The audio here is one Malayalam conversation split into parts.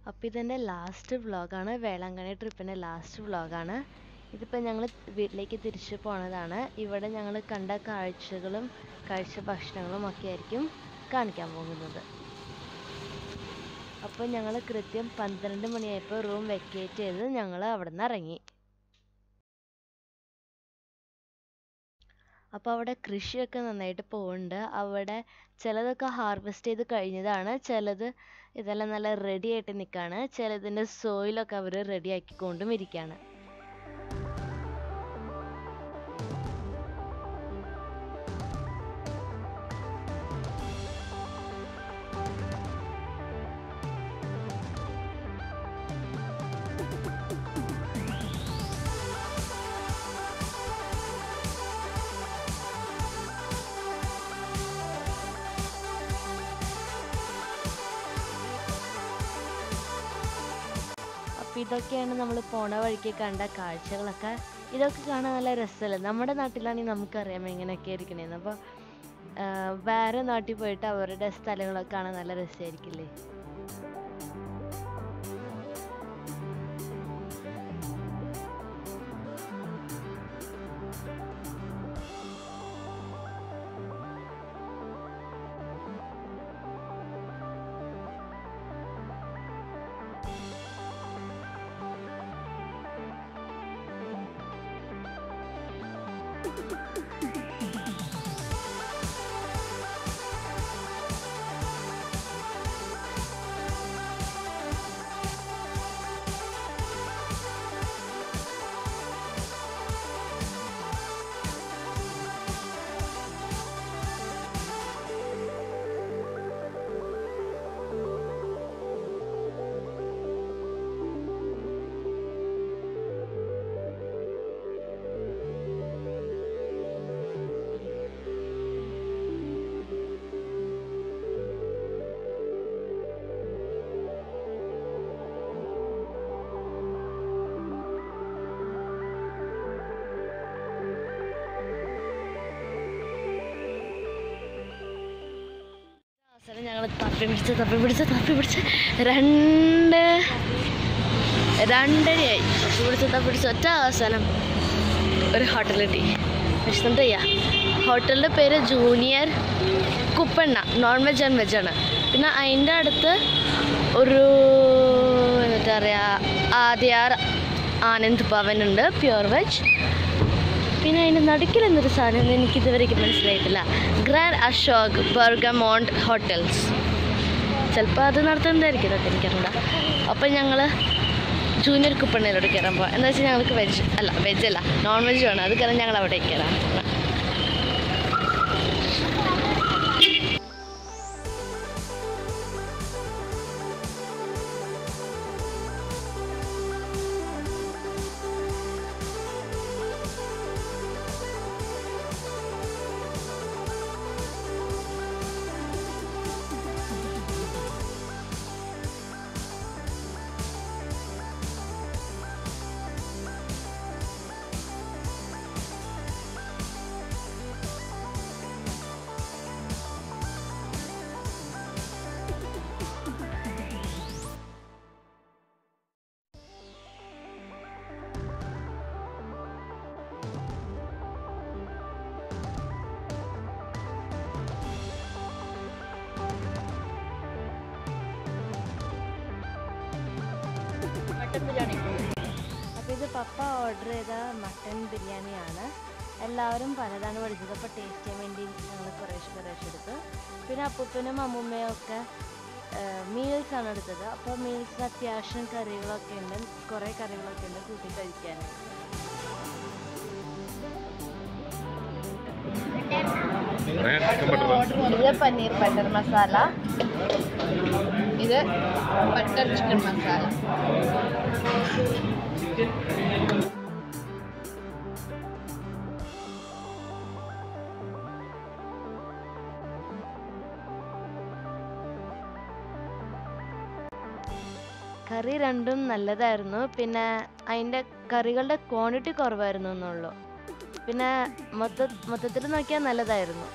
അപ്പോൾ ഇതെൻ്റെ ലാസ്റ്റ് വ്ളോഗാണ് വേളാങ്കണ്ണി ട്രിപ്പിൻ്റെ ലാസ്റ്റ് വ്ളോഗാണ് ഇതിപ്പോൾ ഞങ്ങൾ വീട്ടിലേക്ക് തിരിച്ചു പോണതാണ് ഇവിടെ ഞങ്ങൾ കണ്ട കാഴ്ചകളും കഴിച്ച ഭക്ഷണങ്ങളും ഒക്കെ ആയിരിക്കും കാണിക്കാൻ പോകുന്നത് അപ്പോൾ ഞങ്ങൾ കൃത്യം പന്ത്രണ്ട് മണിയായപ്പോൾ റൂം വെക്കേറ്റ് ചെയ്ത് ഞങ്ങൾ അവിടെ നിന്ന് ഇറങ്ങി അപ്പോൾ അവിടെ കൃഷിയൊക്കെ നന്നായിട്ട് പോകുന്നുണ്ട് അവിടെ ചിലതൊക്കെ ഹാർവെസ്റ്റ് ചെയ്ത് കഴിഞ്ഞതാണ് ചിലത് ഇതെല്ലാം നല്ല റെഡി ആയിട്ട് നിൽക്കുകയാണ് ചിലതിൻ്റെ സോയിലൊക്കെ അവർ റെഡി ആക്കിക്കൊണ്ടും ഇരിക്കുകയാണ് അപ്പോൾ ഇതൊക്കെയാണ് നമ്മൾ പോണ വഴിക്ക് കണ്ട കാഴ്ചകളൊക്കെ ഇതൊക്കെ കാണാൻ നല്ല രസമല്ലേ നമ്മുടെ നാട്ടിലാണെങ്കിൽ നമുക്കറിയാം എങ്ങനെയൊക്കെ ഇരിക്കണേന്ന് അപ്പോൾ വേറെ നാട്ടിൽ പോയിട്ട് അവരുടെ സ്ഥലങ്ങളൊക്കെ കാണാൻ നല്ല രസമായിരിക്കില്ലേ അവസാനം ഞങ്ങൾ തപ്പി പിടിച്ച് തപ്പി പിടിച്ച് തപ്പി പിടിച്ച് രണ്ട് രണ്ടരയായി തപ്പി പിടിച്ച് തപ്പി പിടിച്ച് ഒറ്റ അവസാനം ഒരു ഹോട്ടൽ കിട്ടി വിഷ്ണു ചെയ്യാ ഹോട്ടലിൻ്റെ പേര് junior Kuppanna non veg and veg ആണ് പിന്നെ അതിൻ്റെ അടുത്ത് ഒരു എന്താ പറയുക ആദ്യാർ ആനന്ദ് ഭവൻ ഉണ്ട് പ്യുവർ വെജ് പിന്നെ അതിൻ്റെ നടുക്കിൽ എന്നൊരു സാധനം എനിക്ക് ഇതുവരേക്കും മനസ്സിലായിട്ടില്ല ഗ്രാൻഡ് അശോക് ബർഗമോണ്ട് ഹോട്ടൽസ് ചിലപ്പോൾ അത് നടത്തുന്നതായിരിക്കും ഇതൊക്കെ എനിക്കറിയില്ല അപ്പം ഞങ്ങൾ ജൂനിയർ കുപ്പണ്ണയിലോട്ട് കയറാൻ പോകാം എന്താ വെച്ചാൽ ഞങ്ങൾക്ക് വെജ് അല്ല വെജ് അല്ല നോൺ വെജ് വേണം അത് കാരണം ഞങ്ങൾ അവിടെ കയറാം മട്ടൻ ബിരിയാണി അപ്പോൾ ഇത് പപ്പ ഓർഡർ ചെയ്ത മട്ടൻ ബിരിയാണിയാണ് എല്ലാവരും പലതാണ് പഠിച്ചത് അപ്പോൾ ടേസ്റ്റ് ചെയ്യാൻ വേണ്ടി ഞങ്ങൾ കുറേശ്ശെ കുറേശ്ശെ എടുത്തു പിന്നെ അപ്പൂപ്പനും അമ്മൂമ്മയും ഒക്കെ മീൽസ് ആണ് എടുത്തത് അപ്പോൾ മീൽസിന് അത്യാവശ്യം കറികളൊക്കെ ഉണ്ട് കുറേ കറികളൊക്കെ ഉണ്ട് കൂട്ടി കഴിക്കാൻ ഇത് പനീർ ബട്ടർ മസാല ഇത് ബട്ടർ ചിക്കൻ മസാല കറി രണ്ടും നല്ലതായിരുന്നു പിന്നെ അതിൻ്റെ കറികളുടെ ക്വാണ്ടിറ്റി കുറവായിരുന്നു എന്നുള്ളൂ പിന്നെ മൊത്ത മൊത്തത്തിൽ നോക്കിയാൽ നല്ലതായിരുന്നു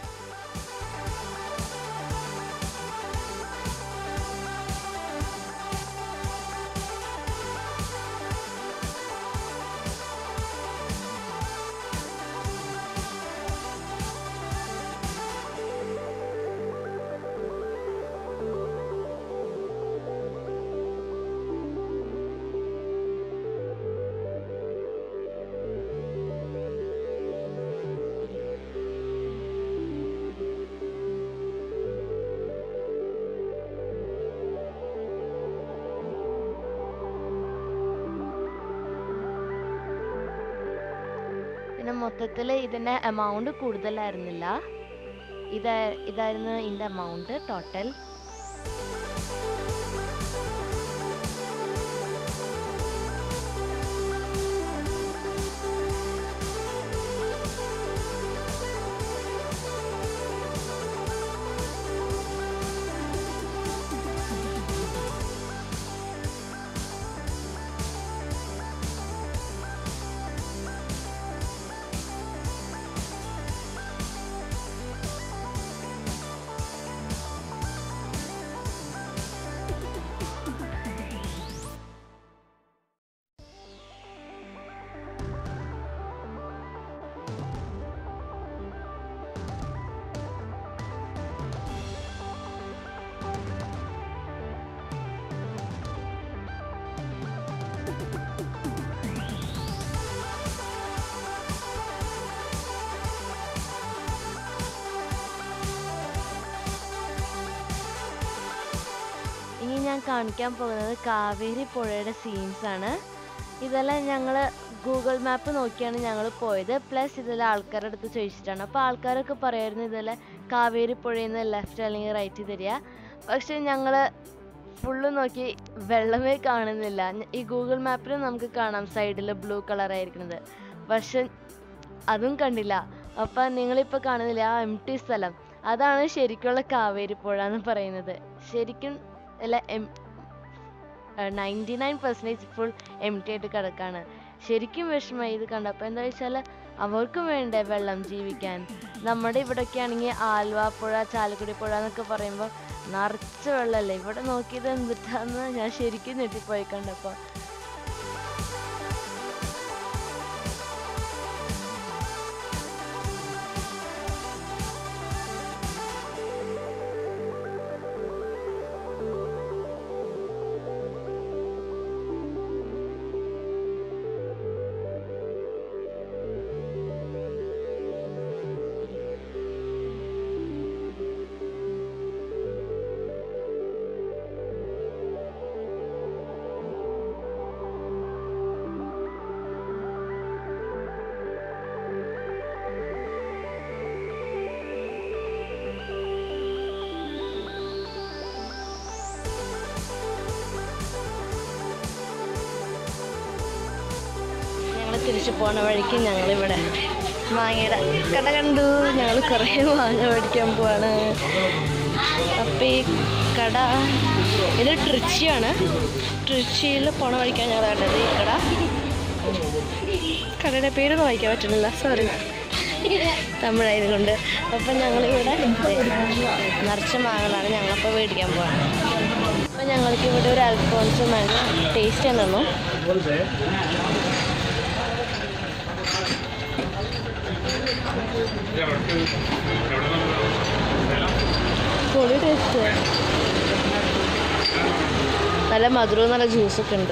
പിന്നെ മൊത്തത്തിൽ ഇതിൻ്റെ എമൗണ്ട് കൂടുതലായിരുന്നില്ല ഇതാ ഇതായിരുന്നു ഇതിൻ്റെ എമൗണ്ട് ടോട്ടൽ ഇനി ഞാൻ കാണിക്കാൻ പോകുന്നത് കാവേരി പുഴയുടെ സീൻസ് ആണ് ഇതെല്ലാം ഞങ്ങൾ ഗൂഗിൾ മാപ്പ് നോക്കിയാണ് ഞങ്ങൾ പോയത് പ്ലസ് ഇതെല്ലാം ആൾക്കാരുടെ അടുത്ത് ചോദിച്ചിട്ടാണ് അപ്പോൾ ആൾക്കാരൊക്കെ പറയായിരുന്നു ഇതെല്ലാം കാവേരി പുഴയിൽ നിന്ന് ലെഫ്റ്റ് അല്ലെങ്കിൽ റൈറ്റ് തരിക പക്ഷെ ഞങ്ങൾ ഫുള്ള് നോക്കി വെള്ളമേ കാണുന്നില്ല ഞ- ഈ ഗൂഗിൾ മാപ്പിൽ നമുക്ക് കാണാം സൈഡിൽ ബ്ലൂ കളർ ആയിരിക്കുന്നത് പക്ഷെ അതും കണ്ടില്ല അപ്പം നിങ്ങളിപ്പോൾ കാണുന്നില്ല ആ എം ടി സ്ഥലം അതാണ് ശരിക്കുള്ള കാവേരി പുഴ എന്ന് പറയുന്നത് ശരിക്കും അല്ല M ninety nine percentage full M T ആയിട്ട് കിടക്കാണ് ശരിക്കും വിഷമമായി ഇത് കണ്ടപ്പോൾ എന്താ വെച്ചാൽ അവർക്കും വേണ്ടേ വെള്ളം ജീവിക്കാൻ നമ്മുടെ ഇവിടെയൊക്കെ ആണെങ്കിൽ ആൽവ പുഴ ചാലക്കുടി പുഴ എന്നൊക്കെ പറയുമ്പോൾ നിറച്ച് വെള്ളമല്ലേ ഇവിടെ നോക്കിയത് എന്തിട്ടാന്ന് ഞാൻ ശരിക്കും ഞെട്ടിപ്പോയി കണ്ടപ്പോൾ ഞങ്ങൾ തിരിച്ചു പോണ വഴിക്ക് ഞങ്ങളിവിടെ മാങ്ങയുടെ കട കണ്ടു ഞങ്ങൾ കുറേ മാങ്ങ മേടിക്കാൻ പോവാണ് അപ്പം ഈ കട ഇത് ട്രിച്ചിയാണ് ട്രിച്ചിയിൽ പോണ വഴിക്കാണ് ഞങ്ങൾ കണ്ടത് ഈ കട കടയുടെ പേരൊന്നും വായിക്കാൻ പറ്റുന്നില്ല സോറി തമിഴായത് കൊണ്ട് അപ്പം ഞങ്ങളിവിടെ ദേ നിറച്ച മാങ്ങകളാണ് ഞങ്ങളപ്പോൾ മേടിക്കാൻ പോവാണ് അപ്പം ഞങ്ങൾക്ക് ഇവിടെ ഒരു അൽഫോൺസ് മാങ്ങ ടേസ്റ്റ് ചെയ്യാൻ തന്നു പൊളി ടേസ്റ്റ് നല്ല മധുരവും നല്ല ജ്യൂസൊക്കെ ഉണ്ട്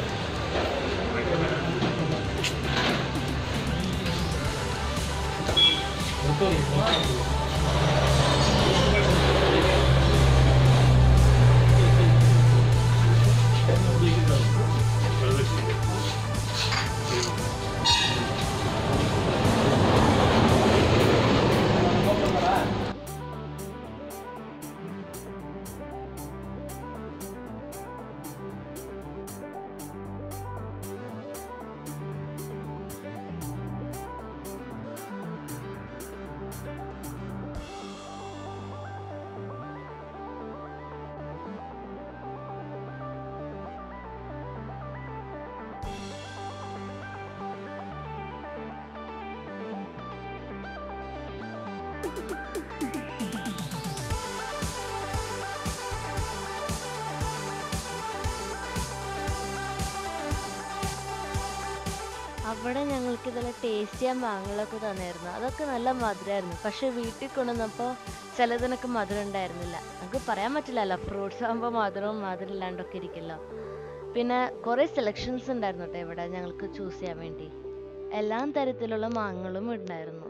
അവിടെ ഞങ്ങൾക്ക് ഇതെല്ലാം ടേസ്റ്റ് ചെയ്യാൻ മാങ്ങകളൊക്കെ തന്നായിരുന്നു അതൊക്കെ നല്ല മധുരമായിരുന്നു പക്ഷെ വീട്ടിൽ കൊണ്ടുവന്നപ്പോൾ ചിലതിനൊക്കെ മധുരം ഉണ്ടായിരുന്നില്ല നമുക്ക് പറയാൻ പറ്റില്ലല്ലോ ഫ്രൂട്ട്സ് ആകുമ്പോൾ മധുരവും മധുരം ഇല്ലാണ്ടൊക്കെ ഇരിക്കല്ലോ പിന്നെ കുറേ സെലക്ഷൻസ് ഉണ്ടായിരുന്നു കേട്ടോ ഇവിടെ ഞങ്ങൾക്ക് ചൂസ് ചെയ്യാൻ വേണ്ടി എല്ലാ തരത്തിലുള്ള മാങ്ങകളും ഉണ്ടായിരുന്നു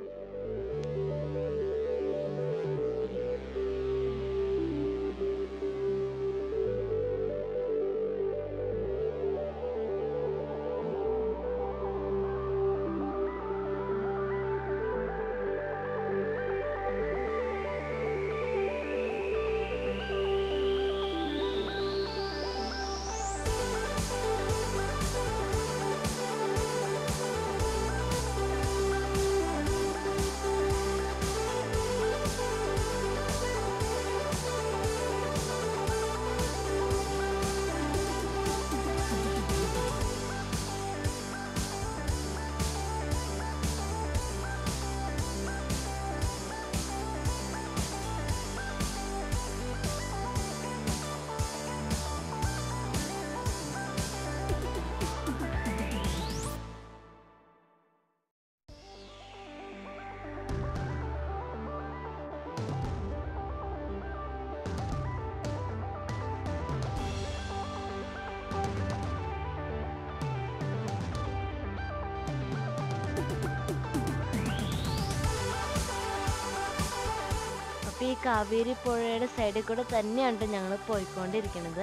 അപ്പൊ ഈ കാവേരി പുഴയുടെ സൈഡിൽ കൂടെ തന്നെയാണ് ഞങ്ങൾ പോയിക്കൊണ്ടിരിക്കുന്നത്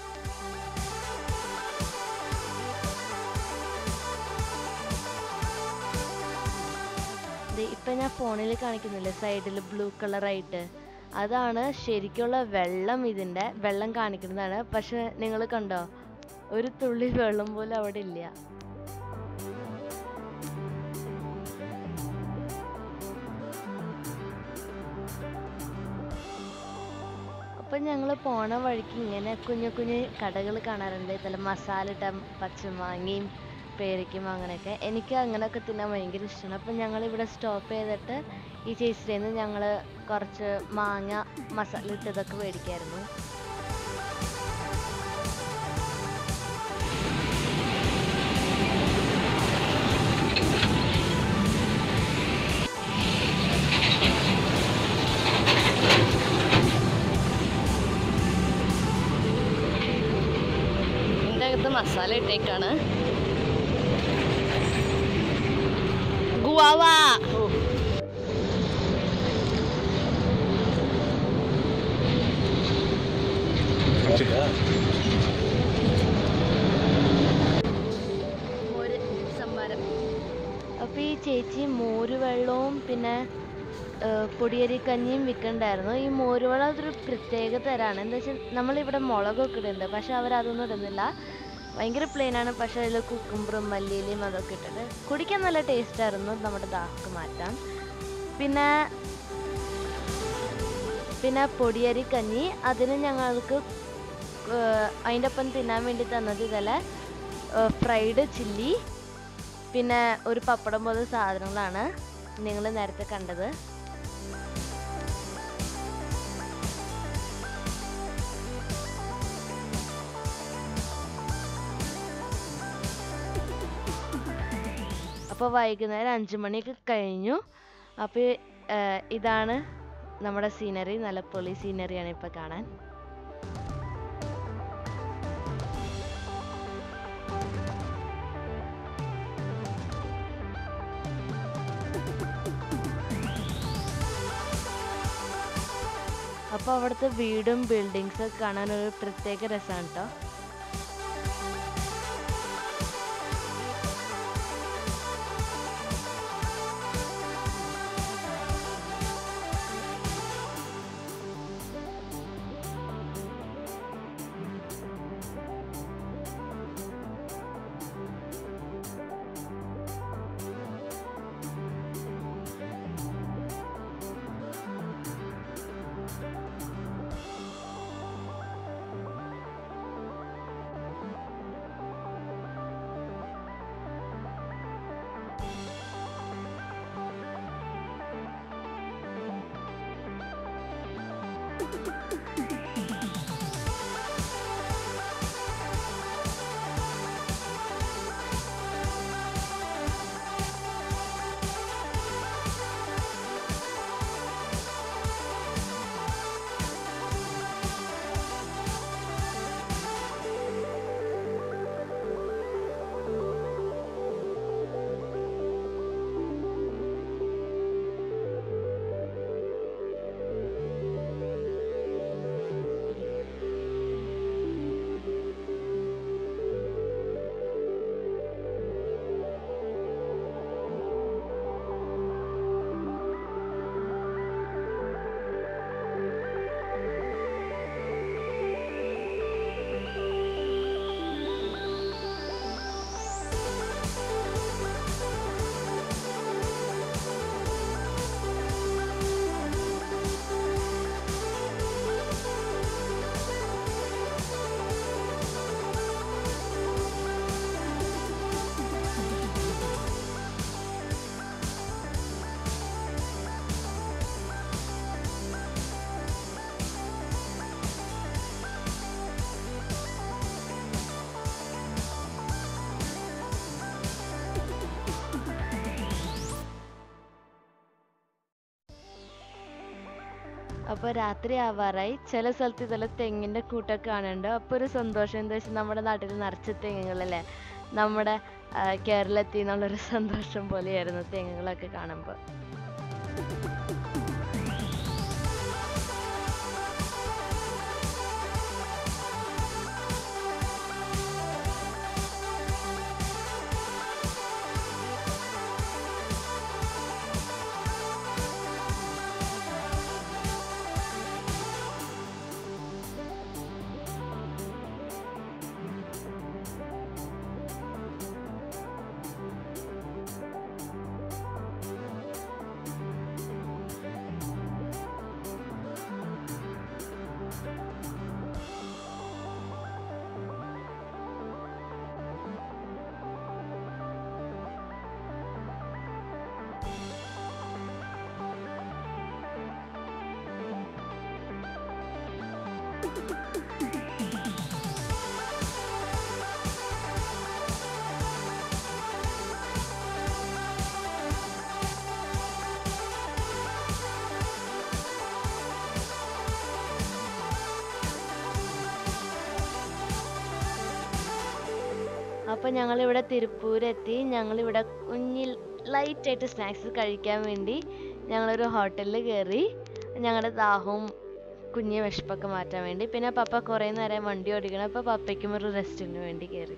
ദേ ഇപ്പൊ ഞാൻ ഫോണിൽ കാണിക്കുന്നില്ലേ സൈഡിൽ ബ്ലൂ കളറായിട്ട് അതാണ് ശരിക്കുള്ള വെള്ളം ഇതിന്റെ വെള്ളം കാണിക്കുന്നതാണ് പക്ഷെ നിങ്ങൾ കണ്ടോ ഒരു തുള്ളി വെള്ളം പോലും അവിടെ ഇല്ല അപ്പം ഞങ്ങൾ പോണ വഴിക്ക് ഇങ്ങനെ കുഞ്ഞു കുഞ്ഞു കടകൾ കാണാറുണ്ട് ഇതിൽ മസാല ഇട്ട പച്ചമാങ്ങയും പേരയ്ക്കും അങ്ങനെയൊക്കെ എനിക്ക് അങ്ങനെയൊക്കെ തിന്നാൻ ഭയങ്കര ഇഷ്ടമാണ് അപ്പം ഞങ്ങൾ ഇവിടെ സ്റ്റോപ്പ് ചെയ്തിട്ട് ഈ ചേച്ചിയിൽ നിന്ന് ഞങ്ങൾ കുറച്ച് മാങ്ങ മസാല ഇട്ടതൊക്കെ മേടിക്കായിരുന്നു ഇതിൻ്റെ അകത്ത് മസാല ഇട്ടേക്കാണ് ഗുവാവ മോര് സംഭാരം അപ്പൊ ഈ ചേച്ചി മോര് വെള്ളവും പിന്നെ ഏഹ്, പൊടിയരി കഞ്ഞിയും വിൽക്കണ്ടായിരുന്നു ഈ മോര് വെള്ളം അതൊരു പ്രത്യേക തരാണ് എന്താ വെച്ചാൽ നമ്മളിവിടെ മുളകൊക്കെ ഇടുന്നുണ്ട് പക്ഷെ അവരതൊന്നും ഇടുന്നില്ല ഭയങ്കര പ്ലെയിൻ ആണ് പക്ഷെ അതിൽ കുക്കുംബറും മല്ലിയിലയും അതൊക്കെ ഇട്ടിട്ട് കുടിക്കാൻ നല്ല ടേസ്റ്റ് ആയിരുന്നു നമ്മുടെ ദാഹക്ക് മാറ്റാൻ പിന്നെ പിന്നെ പൊടിയരി കഞ്ഞി അതിന് ഞങ്ങൾക്ക് ഏഹ്, അതിൻ്റെ ഒപ്പം തിന്നാൻ വേണ്ടി തന്നത് ഇതല്ല ഫ്രൈഡ് ചില്ലി പിന്നെ ഒരു പപ്പടം പോലെ സാധനങ്ങളാണ് നിങ്ങൾ നേരത്തെ കണ്ടത് അപ്പോൾ വൈകുന്നേരം അഞ്ച് മണിയൊക്കെ കഴിഞ്ഞു അപ്പോൾ ഇതാണ് നമ്മുടെ സീനറി നല്ല പൊളി സീനറിയാണ് ഇപ്പോൾ കാണാൻ അപ്പോൾ അവിടുത്തെ വീടും ബിൽഡിങ്സ് ഒക്കെ കാണാൻ ഒരു പ്രത്യേക രസമാണ് കേട്ടോ അപ്പോൾ രാത്രി ആവാറായി ചില സ്ഥലത്ത് ഇതെല്ലാം തെങ്ങിൻ്റെ കൂട്ടൊക്കെ കാണുന്നുണ്ട് അപ്പോൾ ഒരു സന്തോഷം എന്താ വെച്ചാൽ നമ്മുടെ നാട്ടിൽ നിറച്ച് തെങ്ങുകളല്ലേ നമ്മുടെ ആ, കേരളത്തിൽ നിന്നുള്ളൊരു സന്തോഷം പോലെയായിരുന്നു തെങ്ങുകളൊക്കെ കാണുമ്പോൾ അപ്പോൾ ഞങ്ങളിവിടെ തിരുപ്പൂരെത്തി ഞങ്ങളിവിടെ കുഞ്ഞിൽ ലൈറ്റായിട്ട് സ്നാക്സ് കഴിക്കാൻ വേണ്ടി ഞങ്ങളൊരു ഹോട്ടലിൽ കയറി ഞങ്ങളുടെ ദാഹവും കുഞ്ഞ് വിശപ്പൊക്കെ മാറ്റാൻ വേണ്ടി പിന്നെ പപ്പ കുറേ നേരം വണ്ടി ഓടിക്കണം അപ്പോൾ പപ്പയ്ക്കും ഒരു റെസ്റ്റിന് വേണ്ടി കയറി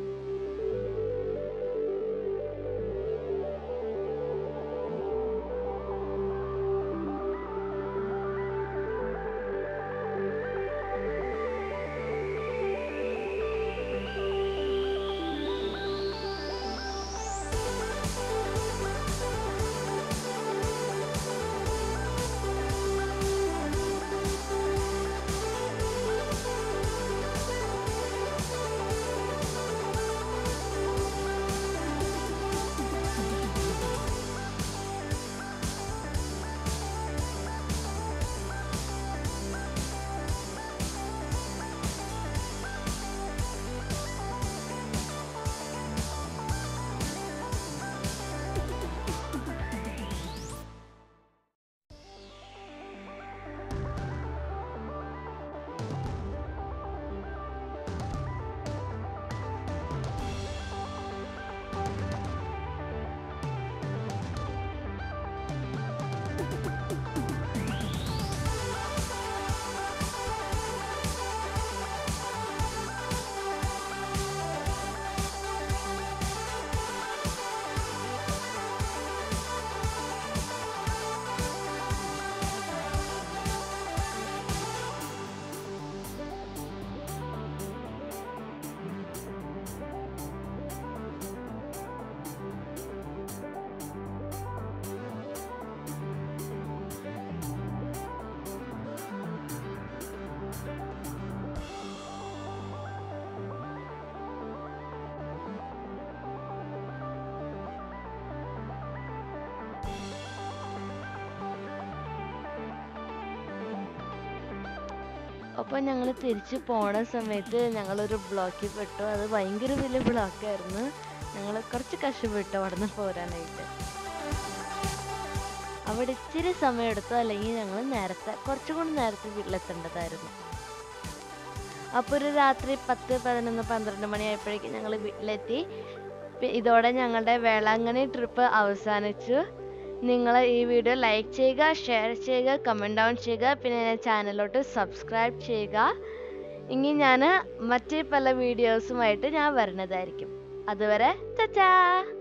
അപ്പോൾ ഞങ്ങൾ തിരിച്ച് പോണ സമയത്ത് ഞങ്ങളൊരു ബ്ലോക്കിൽ പെട്ടു അത് ഭയങ്കര വലിയ ബ്ലോക്കായിരുന്നു ഞങ്ങൾ കുറച്ച് കഷ്ടപ്പെട്ടു അവിടെ നിന്ന് പോരാനായിട്ട് അവിടെ ഇച്ചിരി സമയം എടുത്തു അല്ലെങ്കിൽ ഞങ്ങൾ നേരത്തെ കുറച്ചും കൂടി നേരത്തെ വീട്ടിലെത്തേണ്ടതായിരുന്നു അപ്പോൾ ഒരു രാത്രി പത്ത് പതിനൊന്ന് പന്ത്രണ്ട് മണിയായപ്പോഴേക്കും ഞങ്ങൾ വീട്ടിലെത്തി പി- ഇതോടെ ഞങ്ങളുടെ വേളാങ്കണ്ണി ട്രിപ്പ് അവസാനിച്ചു നിങ്ങൾ ഈ വീഡിയോ ലൈക്ക് ചെയ്യുക ഷെയർ ചെയ്യുക കമൻറ്റ് ഡൗൺ ചെയ്യുക പിന്നെ എൻ്റെ ചാനലിലോട്ട് സബ്സ്ക്രൈബ് ചെയ്യുക ഇനി ഞാൻ മറ്റ് പല വീഡിയോസുമായിട്ട് ഞാൻ വരുന്നതായിരിക്കും അതുവരെ ചച്ചാ